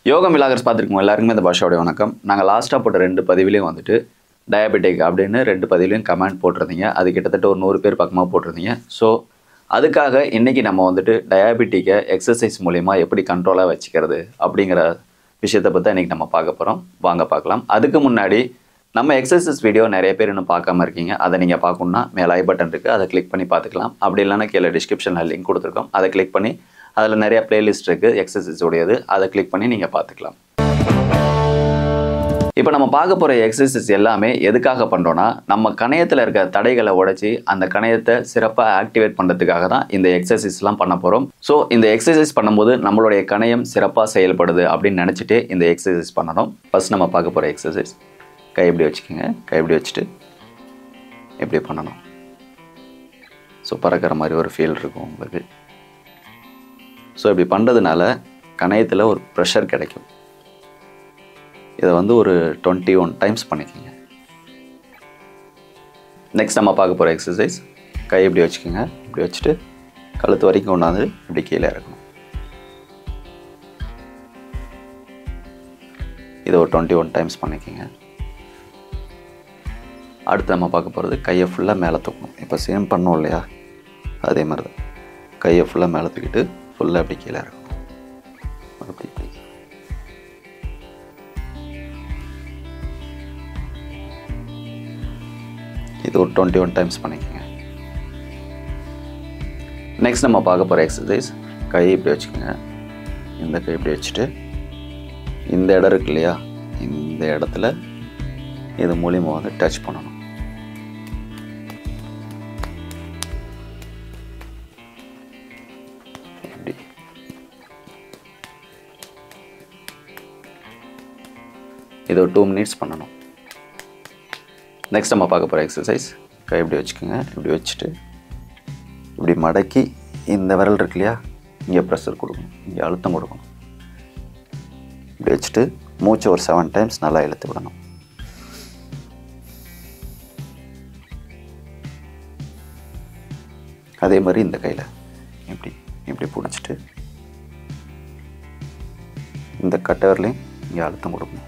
யோகம் விலாகர்ஸ் பார்த்துருக்கோம் எல்லாருக்குமே இந்த பாஷாவுடைய வணக்கம் நாங்கள் லாஸ்ட்டாக போட்ட ரெண்டு பதிவிலையும் வந்துட்டு டயபெட்டிக் அப்படின்னு ரெண்டு பதிவிலையும் கமெண்ட் போட்டிருந்தீங்க அது கிட்டத்தட்ட ஒரு நூறு பேர் பக்கமாக போட்டிருந்தீங்க ஸோ அதுக்காக இன்றைக்கி நம்ம வந்துட்டு டயாபெட்டிக்கை எக்ஸசைஸ் மூலிமா எப்படி கண்ட்ரோலாக வச்சுக்கிறது அப்படிங்கிற விஷயத்தை பற்றி இன்றைக்கி நம்ம பார்க்க போகிறோம் வாங்க பார்க்கலாம் அதுக்கு முன்னாடி நம்ம எக்ஸசைஸ் வீடியோ நிறைய பேர் இன்னும் பார்க்காம இருக்கீங்க அதை நீங்கள் பார்க்கணுன்னா மேலே ஐ பட்டன் இருக்குது அதை கிளிக் பண்ணி பார்த்துக்கலாம் அப்படி இல்லைன்னா கீழே டிஸ்கிரிப்ஷனில் லிங்க் கொடுத்துருக்கோம் அதை கிளிக் பண்ணி அதில் நிறைய பிளேலிஸ்ட் இருக்குது எக்ஸசைஸ் உடையது அதை கிளிக் பண்ணி நீங்கள் பார்த்துக்கலாம் இப்போ நம்ம பார்க்க போகிற எக்ஸசைஸ் எல்லாமே எதுக்காக பண்ணுறோன்னா நம்ம கணையத்தில் இருக்க தடைகளை உடைச்சி அந்த கணையத்தை சிறப்பாக ஆக்டிவேட் பண்ணுறதுக்காக தான் இந்த எக்ஸசைஸ்லாம் பண்ண போகிறோம் ஸோ இந்த எக்ஸசைஸ் பண்ணும்போது நம்மளுடைய கணையம் சிறப்பாக செயல்படுது அப்படின்னு நினச்சிட்டு இந்த எக்ஸசைஸ் பண்ணணும் ஃபர்ஸ்ட் நம்ம பார்க்க போகிற எக்ஸசைஸ் கை இப்படி வச்சுக்கோங்க கை இப்படி வச்சுட்டு இப்படி பண்ணணும் ஸோ பறக்கிற மாதிரி ஒரு ஃபீல் இருக்கும் உங்களுக்கு ஸோ இப்படி பண்ணுறதுனால கணையத்தில் ஒரு ப்ரெஷர் கிடைக்கும் இதை வந்து ஒரு டுவெண்ட்டி ஒன் டைம்ஸ் பண்ணிக்கோங்க நெக்ஸ்ட் நம்ம பார்க்க போகிற எக்ஸசைஸ் கை இப்படி வச்சுக்கோங்க இப்படி வச்சுட்டு கழுத்து வரைக்கும் கொண்டாந்து இப்படி கீழே இறக்கணும் இதை ஒரு டுவெண்ட்டி ஒன் டைம்ஸ் பண்ணிக்கோங்க அடுத்து நம்ம பார்க்க போகிறது கையை ஃபுல்லாக மேலே தூக்கணும் இப்போ சேம் பண்ணோம் இல்லையா அதே மாதிரி தான் கையை ஃபுல்லாக மேலே தூக்கிட்டு ஃபுல்லாக அப்படி கீழே இறக்கணும் அப்படி இப்படி இது ஒரு டுவெண்ட்டி ஒன் டைம்ஸ் பண்ணிக்கோங்க நெக்ஸ்ட் நம்ம பார்க்க போகிற எக்ஸசைஸ் கை இப்படி வச்சுக்கோங்க இந்த கை இப்படி வச்சுட்டு இந்த இடம் இருக்கு இல்லையா இந்த இடத்துல இது மூலியமா வந்து டச் பண்ணணும் இப்படி இது ஒரு டூ மினிட்ஸ் பண்ணணும் நெக்ஸ்ட் நம்ம பார்க்க போகிற எக்ஸசைஸ் கை இப்படி வச்சுக்கோங்க இப்படி வச்சுட்டு இப்படி மடக்கி இந்த விரல் இருக்கு இல்லையா இங்கே ப்ரெஷர் கொடுக்கணும் இங்கே அழுத்தம் கொடுக்கணும் இப்படி வச்சுட்டு மூச்சை ஒரு செவன் டைம்ஸ் நல்லா இழுத்து விடணும் அதே மாதிரி இந்த கையில் இப்படி இப்படி பிடிச்சிட்டு இந்த கட்டவர்லையும் இங்கே அழுத்தம் கொடுக்கணும்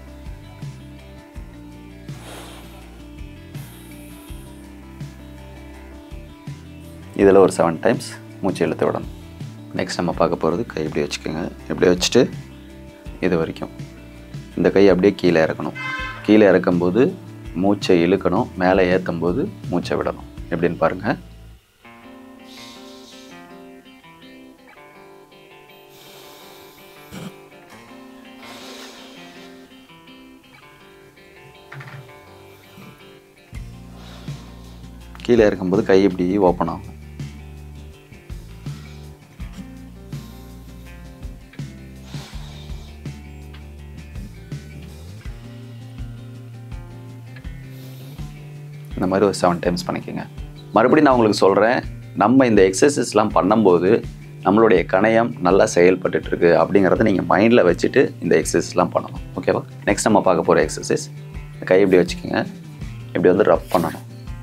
இதில் ஒரு செவன் டைம்ஸ் மூச்சு இழுத்து விடணும் நெக்ஸ்ட் நம்ம பார்க்க போகிறது கை இப்படி வச்சுக்கோங்க இப்படி வச்சுட்டு இது வரைக்கும் இந்த கை அப்படியே கீழே இறக்கணும் கீழே இறக்கும்போது மூச்சை இழுக்கணும் மேலே ஏற்றும் போது மூச்சை விடணும் எப்படின்னு பாருங்கள் கீழே இருக்கும்போது கை இப்படி ஓப்பன் ஆகும் இந்த மாதிரி ஒரு செவன் டைம்ஸ் பண்ணிக்கோங்க மறுபடியும் நான் உங்களுக்கு சொல்கிறேன் நம்ம இந்த எக்ஸசைஸ்லாம் பண்ணும்போது நம்மளுடைய கணையம் நல்லா செயல்பட்டுட்டு இருக்கு அப்படிங்கிறத நீங்கள் மைண்டில் வச்சுட்டு இந்த எக்ஸசைஸ்லாம் பண்ணணும் ஓகேவா நெக்ஸ்ட் நம்ம பார்க்க போகிற எக்ஸசைஸ் கை இப்படி வச்சுக்கோங்க இப்படி வந்து ரப் பண்ணணும்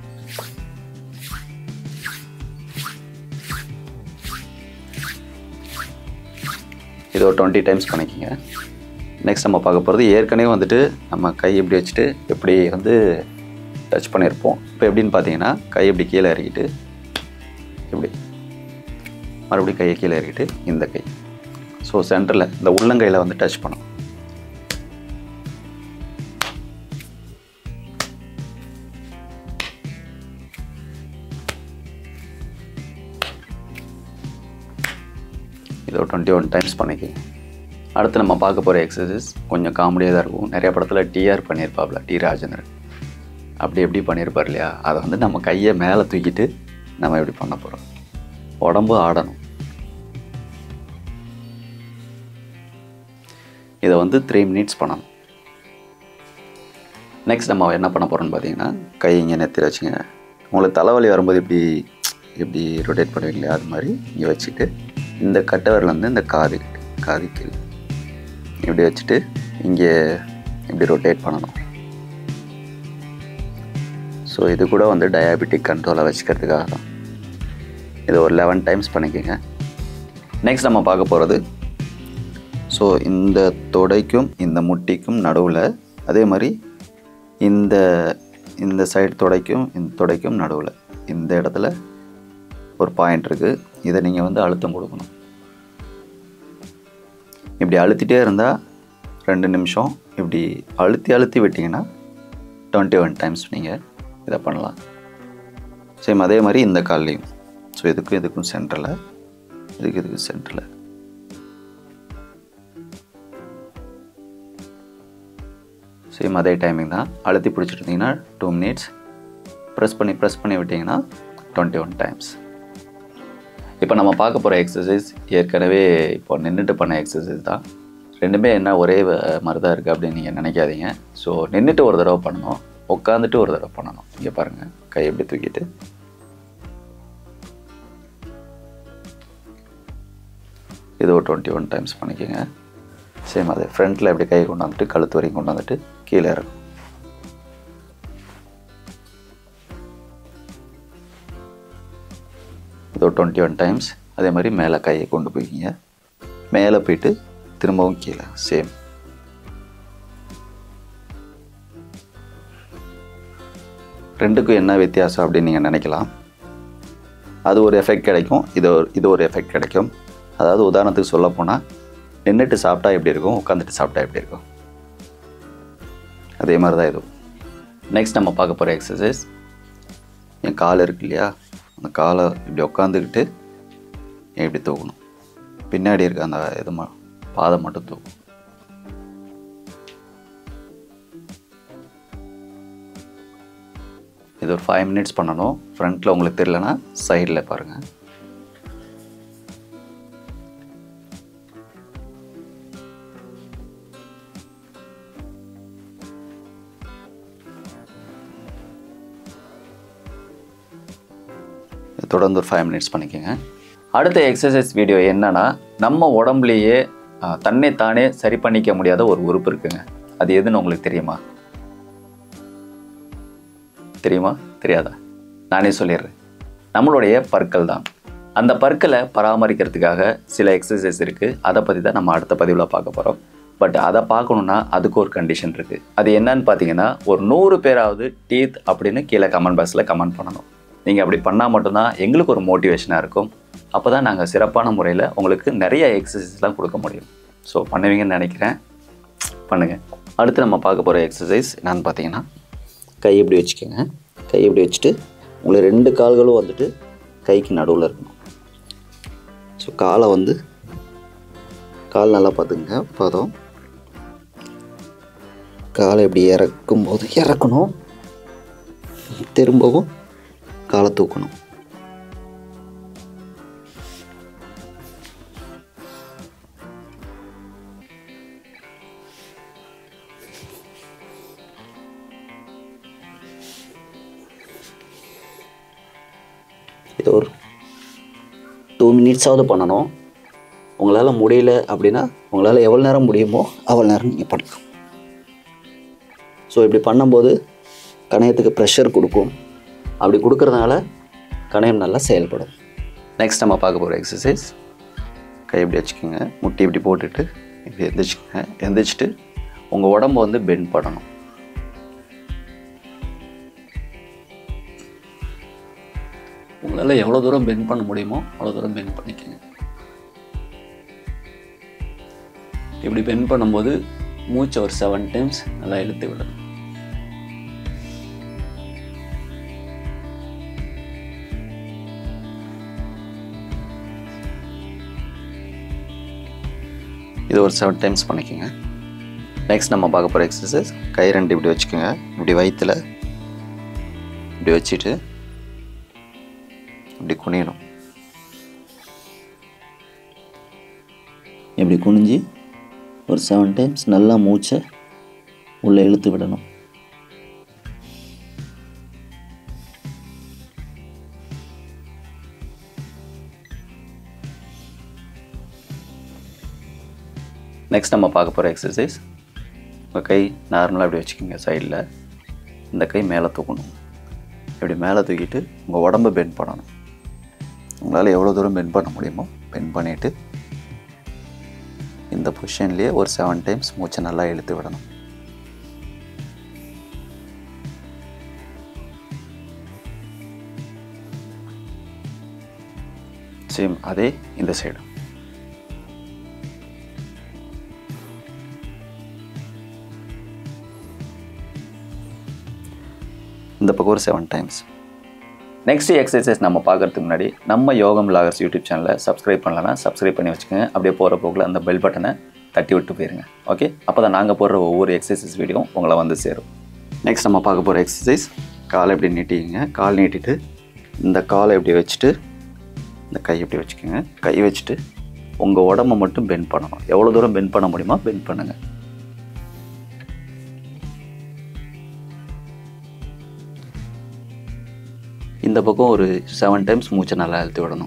இது ஒரு டுவெண்ட்டி டைம்ஸ் பண்ணிக்கோங்க நெக்ஸ்ட் நம்ம பார்க்க போகிறது ஏற்கனவே வந்துட்டு நம்ம கை இப்படி வச்சுட்டு எப்படி வந்து டச் பண்ணியிருப்போம் இப்போ எப்படின்னு பார்த்தீங்கன்னா கை இப்படி கீழே இறக்கிட்டு இப்படி மறுபடியும் கையை கீழே இறக்கிட்டு இந்த கை ஸோ சென்டரில் இந்த உள்ளங்கையில் வந்து டச் பண்ணும் இது ஒரு டுவெண்ட்டி ஒன் டைம்ஸ் பண்ணிக்கோங்க அடுத்து நம்ம பார்க்க போகிற எக்ஸசைஸ் கொஞ்சம் காமெடியாக தான் இருக்கும் நிறைய படத்தில் டிஆர் பண்ணியிருப்பாப்ல டி ராஜேந்திரன் அப்படி எப்படி பண்ணியிருப்பார் இல்லையா அதை வந்து நம்ம கையை மேலே தூக்கிட்டு நம்ம இப்படி பண்ண போகிறோம் உடம்பு ஆடணும் இதை வந்து த்ரீ மினிட்ஸ் பண்ணணும் நெக்ஸ்ட் நம்ம என்ன பண்ண போகிறோம்னு பார்த்தீங்கன்னா கை இங்கே நெத்திர வச்சுங்க உங்களுக்கு தலைவலி வரும்போது இப்படி இப்படி ரொட்டேட் பண்ணுவீங்க இல்லையா அது மாதிரி இங்கே வச்சுட்டு இந்த கட்டவரில் வந்து இந்த காது காது கீழ் இப்படி வச்சுட்டு இங்கே இப்படி ரொட்டேட் பண்ணணும் ஸோ இது கூட வந்து டயாபெட்டிக் கண்ட்ரோலை வச்சுக்கிறதுக்காக தான் இது ஒரு லெவன் டைம்ஸ் பண்ணிக்கோங்க நெக்ஸ்ட் நம்ம பார்க்க போகிறது ஸோ ஸோ இந்த தொடைக்கும் இந்த முட்டிக்கும் நடுவில் அதே மாதிரி இந்த இந்த சைடு தொடைக்கும் இந்த தொடைக்கும் நடுவில் இந்த இடத்துல ஒரு பாயிண்ட் இருக்குது இதை நீங்கள் வந்து அழுத்தம் கொடுக்கணும் இப்படி அழுத்திட்டே இருந்தால் ரெண்டு நிமிஷம் இப்படி அழுத்தி அழுத்தி விட்டிங்கன்னா டுவெண்ட்டி ஒன் டைம்ஸ் நீங்கள் இதை பண்ணலாம் சேம் அதே மாதிரி இந்த கால்லையும் ஸோ இதுக்கும் இதுக்கும் சென்டரில் இதுக்கு இதுக்கு சென்டரில் சேம் அதே டைமிங் தான் அழுத்தி பிடிச்சிட்டு இருந்தீங்கன்னா டூ மினிட்ஸ் ப்ரெஸ் பண்ணி ப்ரெஸ் பண்ணி விட்டிங்கன்னா டுவெண்ட்டி ஒன் டைம்ஸ் இப்போ நம்ம பார்க்க போகிற எக்ஸசைஸ் ஏற்கனவே இப்போ நின்றுட்டு பண்ண எக்ஸசைஸ் தான் ரெண்டுமே என்ன ஒரே வ- மாதிரி தான் இருக்குது அப்படின்னு நீங்கள் நினைக்காதீங்க ஸோ நின்றுட்டு ஒரு தடவை பண்ணணும் உட்காந்துட்டு ஒரு தடவை பண்ணணும் இங்கே பாருங்கள் கை எப்படி தூக்கிட்டு இது ஒரு டுவெண்ட்டி ஒன் டைம்ஸ் பண்ணிக்கோங்க சேம் அதே ஃப்ரண்ட்டில் எப்படி கை கொண்டு வந்துட்டு கழுத்து வரைக்கும் கொண்டு வந்துட்டு கீழே இறக்கும் இது ஒரு டுவெண்ட்டி ஒன் டைம்ஸ் அதே மாதிரி மேலே கையை கொண்டு போய்க்கிங்க மேலே போயிட்டு திரும்பவும் கீழே சேம் ரெண்டுக்கும் என்ன வித்தியாசம் அப்படின்னு நீங்கள் நினைக்கலாம் அது ஒரு எஃபெக்ட் கிடைக்கும் இது ஒரு இது ஒரு எஃபெக்ட் கிடைக்கும் அதாவது உதாரணத்துக்கு சொல்ல போனால் நின்றுட்டு சாப்பிட்டா எப்படி இருக்கும் உட்காந்துட்டு சாப்பிட்டா எப்படி இருக்கும் அதே மாதிரி தான் இதுவும் நெக்ஸ்ட் நம்ம பார்க்க போகிற எக்ஸசைஸ் என் கால் இருக்கு இல்லையா அந்த காலை இப்படி உட்காந்துக்கிட்டு இப்படி தூக்கணும் பின்னாடி இருக்க அந்த இது ம பாதம் மட்டும் தூக்கணும் இது ஒரு ஃபைவ் மினிட்ஸ் பண்ணணும் ஃப்ரண்ட்டில் உங்களுக்கு தெரியலனா சைடில் பாருங்கள் தொடர்ந்து ஒரு ஃபைவ் மினிட்ஸ் பண்ணிக்கோங்க அடுத்த எக்ஸசைஸ் வீடியோ என்னன்னா நம்ம உடம்புலையே ஆஹ், தன்னைத்தானே சரி பண்ணிக்க முடியாத ஒரு உறுப்பு இருக்குங்க அது எதுன்னு உங்களுக்கு தெரியுமா தெரியுமா தெரியாதா நானே சொல்லிடுறேன் நம்மளுடைய பற்கள் தான் அந்த பற்களை பராமரிக்கிறதுக்காக சில எக்ஸசைஸ் இருக்குது அதை பற்றி தான் நம்ம அடுத்த பதிவில் பார்க்க போகிறோம் பட் அதை பார்க்கணுன்னா அதுக்கு ஒரு கண்டிஷன் இருக்குது அது என்னன்னு பார்த்தீங்கன்னா ஒரு நூறு பேராவது டீத் அப்படின்னு கீழே கமெண்ட் பாக்ஸில் கமெண்ட் பண்ணணும் நீங்கள் அப்படி பண்ணால் மட்டும்தான் எங்களுக்கு ஒரு மோட்டிவேஷனாக இருக்கும் அப்போ தான் நாங்கள் சிறப்பான முறையில் உங்களுக்கு நிறைய எக்ஸசைஸ்லாம் கொடுக்க முடியும் ஸோ பண்ணுவீங்கன்னு நினைக்கிறேன் பண்ணுங்கள் அடுத்து நம்ம பார்க்க போகிற எக்ஸசைஸ் என்னன்னு பார்த்தீங்கன்னா கை இப்படி வச்சுக்கோங்க கை இப்படி வச்சுட்டு உங்களுக்கு ரெண்டு கால்களும் வந்துட்டு கைக்கு நடுவில் இருக்கணும் ஸோ காலை வந்து கால் நல்லா பார்த்துங்க பாதம் காலை இப்படி இறக்கும் போது இறக்கணும் திரும்பவும் காலை தூக்கணும் இது ஒரு டூ மினிட்ஸாவது பண்ணணும் உங்களால் முடியல அப்படின்னா உங்களால் எவ்வளோ நேரம் முடியுமோ அவ்வளோ நேரம் நீங்கள் பண்ணலாம் ஸோ இப்படி பண்ணும்போது கணையத்துக்கு ப்ரெஷர் கொடுக்கும் அப்படி கொடுக்கறதுனால கணையம் நல்லா செயல்படும் நெக்ஸ்ட் நம்ம பார்க்க போகிற எக்ஸசைஸ் கை இப்படி வச்சுக்கோங்க முட்டி இப்படி போட்டுட்டு இப்படி எந்திரிச்சுக்கோங்க எந்திரிச்சிட்டு உங்கள் உடம்பு வந்து பெண்ட் பண்ணணும் உங்களால் எவ்வளோ தூரம் பெண்ட் பண்ண முடியுமோ அவ்வளோ தூரம் பெண்ட் பண்ணிக்கோங்க இப்படி பெண்ட் பண்ணும்போது மூச்சை ஒரு செவன் டைம்ஸ் நல்லா இழுத்து விடணும் இது ஒரு செவன் டைம்ஸ் பண்ணிக்கோங்க நெக்ஸ்ட் நம்ம பார்க்க போகிற எக்ஸசைஸ் கை ரெண்டு இப்படி வச்சுக்கோங்க இப்படி வயிற்றுல இப்படி வச்சுட்டு இப்படி குனியணும் இப்படி குனிஞ்சு ஒரு செவன் டைம்ஸ் நல்லா மூச்சை உள்ளே இழுத்து விடணும் நெக்ஸ்ட் நம்ம பார்க்க போகிற எக்ஸசைஸ் உங்கள் கை நார்மலாக இப்படி வச்சுக்கோங்க சைடில் இந்த கை மேலே தூக்கணும் இப்படி மேலே தூக்கிட்டு உங்கள் உடம்பை பெண்ட் பண்ணணும் உங்களால் எவ்வளோ தூரம் பெண்ட் பண்ண முடியுமோ பெண்ட் பண்ணிவிட்டு இந்த பொசிஷன்லேயே ஒரு செவன் டைம்ஸ் மூச்சை நல்லா இழுத்து விடணும் சேம் அதே இந்த சைடு இந்த பக்கம் ஒரு செவன் டைம்ஸ் நெக்ஸ்ட் எக்ஸசைஸ் நம்ம பார்க்கறதுக்கு முன்னாடி நம்ம யோகம் லாகர்ஸ் யூடியூப் சேனலை சப்ஸ்கிரைப் பண்ணலன்னா சப்ஸ்கிரைப் பண்ணி வச்சுக்கோங்க அப்படியே போகிற போக்கில் அந்த பெல் பட்டனை தட்டி விட்டு போயிருங்க ஓகே அப்போ தான் நாங்கள் போடுற ஒவ்வொரு எக்ஸசைஸ் வீடியோவும் உங்களை வந்து சேரும் நெக்ஸ்ட் நம்ம பார்க்க போகிற எக்ஸசைஸ் காலை இப்படி நீட்டிங்க கால் நீட்டிட்டு இந்த காலை இப்படி வச்சுட்டு இந்த கை இப்படி வச்சுக்கோங்க கை வச்சுட்டு உங்கள் உடம்ப மட்டும் பெண்ட் பண்ணணும் எவ்வளோ தூரம் பெண்ட் பண்ண முடியுமோ பெண்ட் பண்ணுங்கள் இந்த பக்கம் ஒரு செவன் டைம்ஸ் மூச்சை நல்லா அழுத்தி விடணும்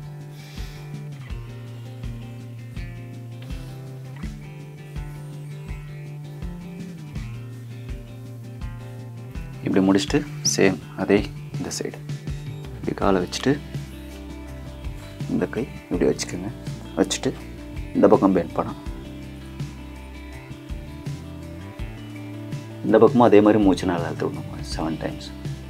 இப்படி முடிச்சுட்டு சேம் அதே இந்த சைடு இப்படி காலை வச்சுட்டு இந்த கை இப்படி வச்சுக்கோங்க வச்சுட்டு இந்த பக்கம் பெண்ட் பண்ணணும் இந்த பக்கமும் அதே மாதிரி மூச்சு நல்லா அழுத்தி விடணும் செவன் டைம்ஸ்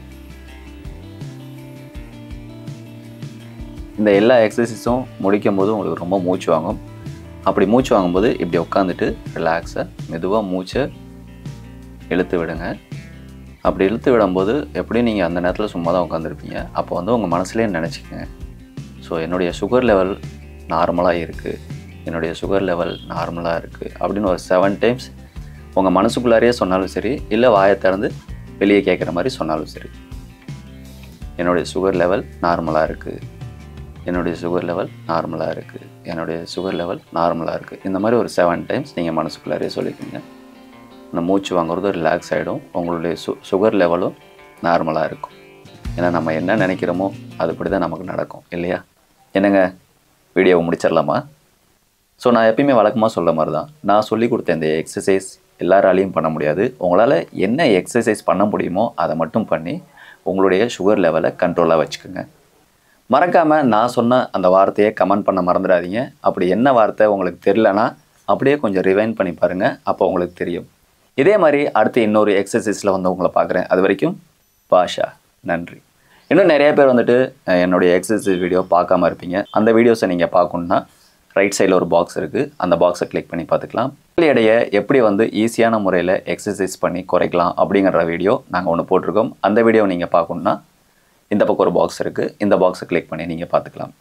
இந்த எல்லா எக்ஸசைஸும் முடிக்கும் போது உங்களுக்கு ரொம்ப மூச்சு வாங்கும் அப்படி மூச்சு வாங்கும்போது இப்படி உட்காந்துட்டு ரிலாக்ஸாக மெதுவாக மூச்சை இழுத்து விடுங்க அப்படி இழுத்து விடும்போது எப்படியும் நீங்கள் அந்த நேரத்தில் சும்மா தான் உட்காந்துருப்பீங்க அப்போ வந்து உங்கள் மனசுலேயே நினச்சிக்கங்க ஸோ என்னுடைய சுகர் லெவல் நார்மலாக இருக்குது என்னுடைய சுகர் லெவல் நார்மலாக இருக்குது அப்படின்னு ஒரு செவன் டைம்ஸ் உங்கள் மனசுக்குள்ளாரையே சொன்னாலும் சரி இல்லை வாயை திறந்து வெளியே கேட்குற மாதிரி சொன்னாலும் சரி என்னுடைய சுகர் லெவல் நார்மலாக இருக்குது என்னுடைய சுகர் லெவல் நார்மலாக இருக்குது என்னுடைய சுகர் லெவல் நார்மலாக இருக்குது இந்த மாதிரி ஒரு செவன் டைம்ஸ் நீங்கள் மனசுக்குள்ளாரே சொல்லிக்கோங்க அந்த மூச்சு வாங்குறதும் ரிலாக்ஸ் ஆகிடும் உங்களுடைய சு சுகர் லெவலும் நார்மலாக இருக்கும் ஏன்னா நம்ம என்ன நினைக்கிறோமோ அதுபடி தான் நமக்கு நடக்கும் இல்லையா என்னங்க வீடியோவை முடிச்சிடலாமா ஸோ நான் எப்பயுமே வழக்கமாக சொல்ல மாதிரி தான் நான் சொல்லி கொடுத்த இந்த எக்ஸசைஸ் எல்லாராலையும் பண்ண முடியாது உங்களால் என்ன எக்ஸசைஸ் பண்ண முடியுமோ அதை மட்டும் பண்ணி உங்களுடைய சுகர் லெவலை கண்ட்ரோலாக வச்சுக்கோங்க மறக்காமல் நான் சொன்ன அந்த வார்த்தையை கமெண்ட் பண்ண மறந்துடாதீங்க அப்படி என்ன வார்த்தை உங்களுக்கு தெரிலனா அப்படியே கொஞ்சம் ரிவைன் பண்ணி பாருங்கள் அப்போ உங்களுக்கு தெரியும் இதே மாதிரி அடுத்து இன்னொரு எக்ஸசைஸில் வந்து உங்களை பார்க்குறேன் அது வரைக்கும் பாஷா நன்றி இன்னும் நிறைய பேர் வந்துட்டு அஹ், என்னுடைய எக்ஸசைஸ் வீடியோ பார்க்காம இருப்பீங்க அந்த வீடியோஸை நீங்கள் பார்க்கணுன்னா ரைட் சைடில் ஒரு பாக்ஸ் இருக்குது அந்த பாக்ஸை கிளிக் பண்ணி பார்த்துக்கலாம் உடல் எடையை எப்படி வந்து ஈஸியான முறையில் எக்ஸசைஸ் பண்ணி குறைக்கலாம் அப்படிங்கிற வீடியோ நாங்கள் ஒன்று போட்டிருக்கோம் அந்த வீடியோ நீங்கள் பார்க்கணுன்னா இந்த பக்கம் ஒரு பாக்ஸ் இருக்குது இந்த பாக்ஸை கிளிக் பண்ணி நீங்கள் பார்த்துக்கலாம்